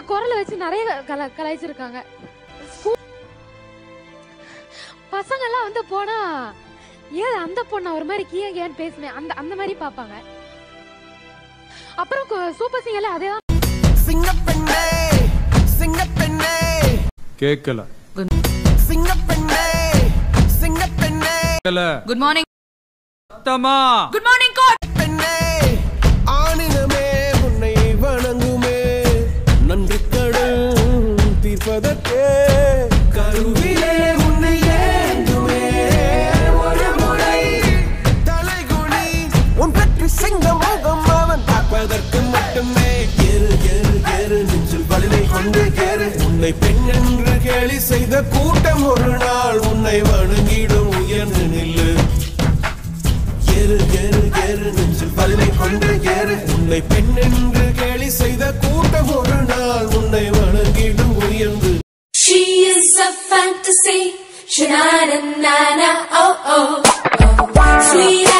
குரலை வச்சு நிறைய கல கலாய்ச்சிருக்காங்க ஸ்கூ- பசங்கெல்லாம் வந்து போனா ஏன் அந்த பொண்ணு ஒரு மாதிரி கீழே ஏன் பேசுமே அந்த அந்த மாதிரி பார்ப்பாங்க அப்புறம் கு- சூப்பர் சிங்கர்ல அதே தான் சிங்கப்பெண்ணே சிங்கப்பெண்ணே கேட்கல சிங்கப்பெண்ணே சிங்கப்பெண்ணே கேட்கல குட் மார்னிங் சத்தமா குட் மார்னிங் கோட் பெண்ணே ஆணினமே உன்னை வணங்குமே நன்றி கடன் தீர்ப்பதற்கே கருவிலே உன்னை ஏந்துமே ஒரு முறை தலைகுனி உன் பற்றி சிங்க முகம் அவன் பார்ப்பதற்கு மட்டுமே எரு எரு எரு நெஞ்சில் வலிமை கொண்டு ஏறு உன்னை பெண் என்று கேலி செய்த கூட்டம் ஒரு நாள் உன்னை வணங்கிடும் உயர்ந்து நில்லு ஏறு ஏறு ஏறு நெஞ்சில் வலிமை கொண்டு ஏறு உன்னை பெண் என்று கேலி செய்த கூட்டம் ஒரு நாள் உன்னை வணங்கிடும் உயர்ந்து She is a fantasy. Shanana, nana, oh, oh, oh. Sweet